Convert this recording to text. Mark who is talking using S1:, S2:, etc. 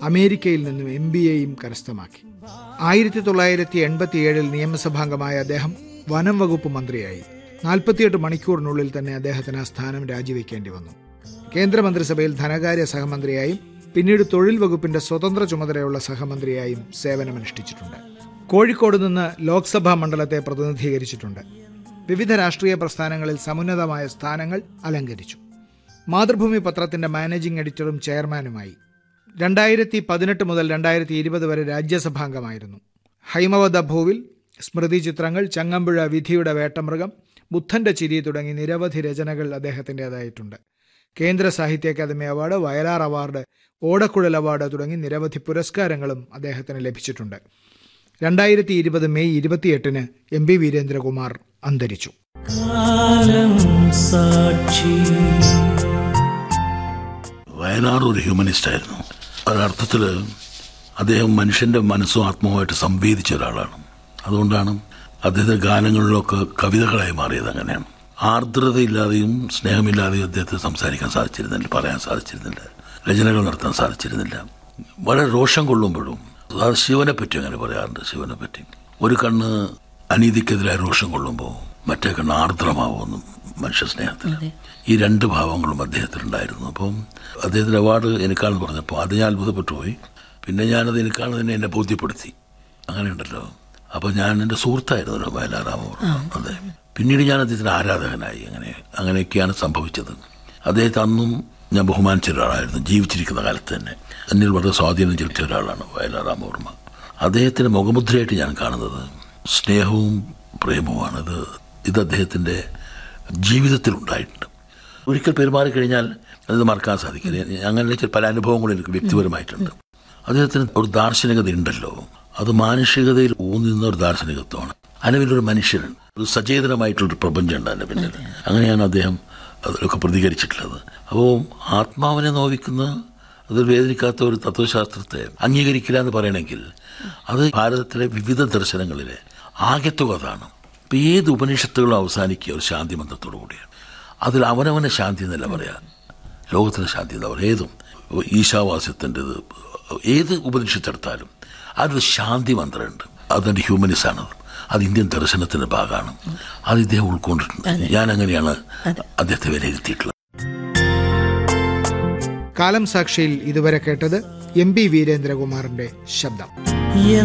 S1: അമേരിക്കയിൽ നിന്നും M B എയും കരസ്ഥമാക്കി ആയിരത്തി തൊള്ളായിരത്തി എൺപത്തിയേഴിൽ നിയമസഭാംഗമായ അദ്ദേഹം വനം വകുപ്പ് മന്ത്രിയായി നാൽപ്പത്തിയെട്ട് മണിക്കൂറിനുള്ളിൽ തന്നെ അദ്ദേഹത്തിന് ആ സ്ഥാനം രാജിവെക്കേണ്ടി വന്നു കേന്ദ്രമന്ത്രിസഭയിൽ ധനകാര്യ സഹമന്ത്രിയായും പിന്നീട് തൊഴിൽ വകുപ്പിന്റെ സ്വതന്ത്ര ചുമതലയുള്ള സഹമന്ത്രിയായും സേവനമനുഷ്ഠിച്ചിട്ടുണ്ട് കോഴിക്കോട് നിന്ന് ലോക്സഭാ മണ്ഡലത്തെ പ്രതിനിധീകരിച്ചിട്ടുണ്ട് വിവിധ രാഷ്ട്രീയ പ്രസ്ഥാനങ്ങളിൽ സമുന്നതമായ സ്ഥാനങ്ങൾ അലങ്കരിച്ചു മാതൃഭൂമി പത്രത്തിന്റെ മാനേജിംഗ് എഡിറ്ററും ചെയർമാനുമായി രണ്ടായിരത്തി പതിനെട്ട് മുതൽ രണ്ടായിരത്തി ഇരുപത് വരെ രാജ്യസഭാംഗമായിരുന്നു ഹൈമവത ഭൂവിൽ സ്മൃതി ചിത്രങ്ങൾ ചങ്ങമ്പുഴ വിധിയുടെ വേട്ടമൃഗം ബുദ്ധന്റെ ചിരി തുടങ്ങി നിരവധി രചനകൾ അദ്ദേഹത്തിൻ്റെതായിട്ടുണ്ട് Kendra Sahitya Akademi award Vayalar award Odakkuzhal award തുടങ്ങി നിരവധി പുരസ്കാരങ്ങളും അദ്ദേഹത്തിന് ലഭിച്ചിട്ടുണ്ട് രണ്ടായിരത്തി ഇരുപത് മെയ് ഇരുപത്തിയെട്ടിന് എം പി വീരേന്ദ്രകുമാർ അന്തരിച്ചു
S2: കാലം സാക്ഷി
S3: വയലാർ ഒരു ഹ്യൂമനിസ്റ്റ് ആയിരുന്നു ഒരർത്ഥത്തിൽ അദ്ദേഹം മനുഷ്യന്റെ മനസ്സും ആത്മാവുമായിട്ട് സംവേദിച്ച ഒരാളാണ് അതുകൊണ്ടാണ് അദ്ദേഹത്തിന്റെ ഗാനങ്ങളിലൊക്കെ കവിതകളായി മാറിയത് അങ്ങനെയാണ് ആർദ്രതയില്ലാതെയും സ്നേഹമില്ലാതെയും അദ്ദേഹത്തെ സംസാരിക്കാൻ സാധിച്ചിരുന്നില്ല പറയാൻ സാധിച്ചിരുന്നില്ല രചനകൾ നടത്താൻ സാധിച്ചിരുന്നില്ല വളരെ രോഷം കൊള്ളുമ്പോഴും അത് ശിവനെ പറ്റി അങ്ങനെ പറയാറുണ്ട് ശിവനെ പറ്റി ഒരു കണ്ണ് അനീതിക്കെതിരായ രോഷം കൊള്ളുമ്പോൾ മറ്റേ കണ്ണ് ആർദ്രമാവുമെന്ന് മനുഷ്യ സ്നേഹത്തിൽ ഈ രണ്ട് ഭാവങ്ങളും അദ്ദേഹത്തിനുണ്ടായിരുന്നു അപ്പം അദ്ദേഹത്തിന്റെ അവാർഡ് എനിക്കാണെന്ന് പറഞ്ഞപ്പോൾ അത് ഞാൻ അത്ഭുതപ്പെട്ടു പോയി പിന്നെ ഞാനത് എനിക്കാണ് തന്നെ എന്നെ ബോധ്യപ്പെടുത്തി അങ്ങനെയുണ്ടല്ലോ അപ്പൊ ഞാൻ എൻ്റെ സുഹൃത്തായിരുന്നു വയലാറാമ അതെ പിന്നീട് ഞാൻ അദ്ദേഹത്തിന്റെ ആരാധകനായി അങ്ങനെ അങ്ങനെയൊക്കെയാണ് സംഭവിച്ചത് അദ്ദേഹത്തെ അന്നും ഞാൻ ബഹുമാനിച്ച ഒരാളായിരുന്നു ജീവിച്ചിരിക്കുന്ന കാലത്ത് തന്നെ എന്നിൽ വളരെ സ്വാധീനം ചെലുത്തിയ ഒരാളാണ് വയലാർ രാമവർമ്മ അദ്ദേഹത്തിന്റെ മുഖമുദ്രയായിട്ട് ഞാൻ കാണുന്നത് സ്നേഹവും പ്രേമവുമാണ് ഇത് ഇത് അദ്ദേഹത്തിന്റെ ജീവിതത്തിൽ ഉണ്ടായിട്ടുണ്ട് ഒരിക്കൽ പെരുമാറിക്കഴിഞ്ഞാൽ അത് മറക്കാൻ സാധിക്കില്ല അങ്ങനെ ചില പല അനുഭവങ്ങളും എനിക്ക് വ്യക്തിപരമായിട്ടുണ്ട് അദ്ദേഹത്തിന് ഒരു ദാർശനികത ഉണ്ടല്ലോ അത് മാനുഷികതയിൽ ഊന്നി നിന്ന ഒരു ദാർശനികത്വമാണ് അനവിലൊരു മനുഷ്യനുണ്ട് ഒരു സചേതനമായിട്ടുള്ളൊരു പ്രപഞ്ചമുണ്ട് അതിന്റെ പിന്നിൽ അങ്ങനെയാണ് അദ്ദേഹം അതിലൊക്കെ പ്രതികരിച്ചിട്ടുള്ളത് അപ്പോൾ ആത്മാവിനെ നോവിക്കുന്ന അത് വേദനിക്കാത്ത ഒരു തത്വശാസ്ത്രത്തെ അംഗീകരിക്കില്ല എന്ന് പറയണമെങ്കിൽ അത് ഭാരതത്തിലെ വിവിധ ദർശനങ്ങളിലെ ആകെത്തുക അതാണ് ഇപ്പം ഏത് ഉപനിഷത്തുകളും അവസാനിക്കുക ഒരു ശാന്തി മന്ത്രത്തോടു കൂടിയാണ് അതിൽ അവനവനെ ശാന്തി എന്നല്ല പറയാ ലോകത്തിലെ ശാന്തി എന്ന് പറയാം ഏതും ഈശാവാസ്യത്തിൻ്റെത് ഏത് ഉപനിഷത്തെടുത്താലും അതിലൊരു ശാന്തി മന്ത്രമുണ്ട് അതിൻ്റെ ഹ്യൂമനിസാണത് അത് ഇന്ത്യൻ ദർശനത്തിന്റെ ഭാഗമാണ് അത് ഇദ്ദേഹം ഉൾക്കൊണ്ടിട്ടുണ്ട് ഞാൻ അങ്ങനെയാണ് അദ്ദേഹത്തെ വിലയിരുത്തിയിട്ടുള്ളത്
S1: കാലം സാക്ഷിയിൽ ഇതുവരെ കേട്ടത് എം പി വീരേന്ദ്രകുമാറിന്റെ ശബ്ദം